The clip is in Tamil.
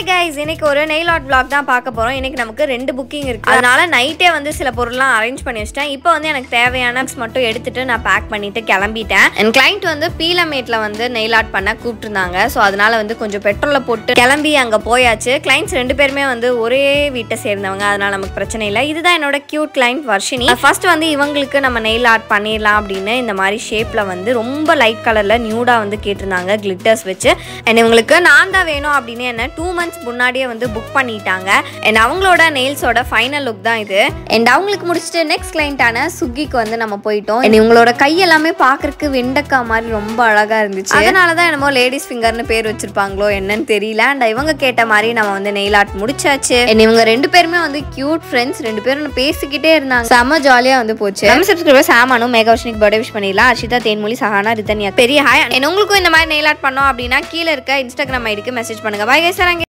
ஹாய் கைஸ் இன்னைக்கு ஒரு நெயில் ஆர்ட் vlog தான் பார்க்க போறோம் இன்னைக்கு நமக்கு ரெண்டு புக்கிங் இருக்கு அதனால நைட்டே வந்து சில பொருள்லாம் அரேஞ்ச் பண்ணி வச்சிட்டேன் இப்போ வந்து எனக்கு தேவையான books மட்டும் எடுத்துட்டு நான் பேக் பண்ணிட்டு கிளம்பிட்டேன் என் கிளைண்ட் வந்து பீலமேட்ல வந்து நெயில் ஆர்ட் பண்ண கூப்பிட்டுருந்தாங்க ஸோ அதனால வந்து கொஞ்சம் பெட்ரோலை போட்டு கிளம்பி அங்க போயாச்சு கிளைண்ட்ஸ் ரெண்டு பேருமே வந்து ஒரே வீட்டை சேர்ந்தவங்க அதனால நமக்கு பிரச்சனை இல்லை இதுதான் என்னோட கியூட் கிளைண்ட் வர்ஷினி ஃபர்ஸ்ட் வந்து இவங்களுக்கு நம்ம நெயில் ஆர்ட் பண்ணிடலாம் அப்படின்னு இந்த மாதிரி ஷேப்ல வந்து ரொம்ப லைட் கலர்ல நியூடா வந்து கேட்டிருந்தாங்க கிளிட்டர்ஸ் வச்சு அண்ட் இவங்களுக்கு நான் தான் வேணும் அப்படின்னு என்ன டூ மந்த்ஸ் முன்னாடியே வந்து புக் பண்ணிட்டாங்க அண்ட் அவங்களோட நெயில்ஸோட ஃபைனல் லுக் தான் இது அண்ட் அவங்களுக்கு முடிச்சுட்டு நெக்ஸ்ட் கிளைண்டான சுக்கிக்கு வந்து நம்ம போயிட்டோம் அண்ட் இவங்களோட கை எல்லாமே பார்க்கறதுக்கு வெண்டக்காய் மாதிரி ரொம்ப அழகா இருந்துச்சு அதனால தான் என்னமோ லேடிஸ் ஃபிங்கர்னு பேர் வச்சிருப்பாங்களோ என்னன்னு தெரியல அண்ட் இவங்க கேட்ட மாதிரி நம்ம வந்து நெயில் ஆர்ட் முடிச்சாச்சு அண்ட் இவங்க ரெண்டு பேருமே வந்து கியூட் ஃப்ரெண்ட்ஸ் ரெண்டு பேரும் பேசிக்கிட்டே இருந்தாங்க செம்ம ஜாலியா வந்து போச்சு நம்ம சப்ஸ்கிரைபர் சாமானும் மேகவர்ஷனிக்கு பர்த்டே விஷ் பண்ணிடலாம் அர்ஷிதா தேன்மொழி சஹானா ரிதன்யா பெரிய ஹாய் அண்ட் உங்களுக்கும் இந்த மாதிரி நெயில் ஆர்ட் பண்ணோம் அப்படின்னா கீழே இருக்க இன்ஸ்டாகிராம் ஐடிக்கு மெசேஜ் பண்ணுங்க பாய் சார்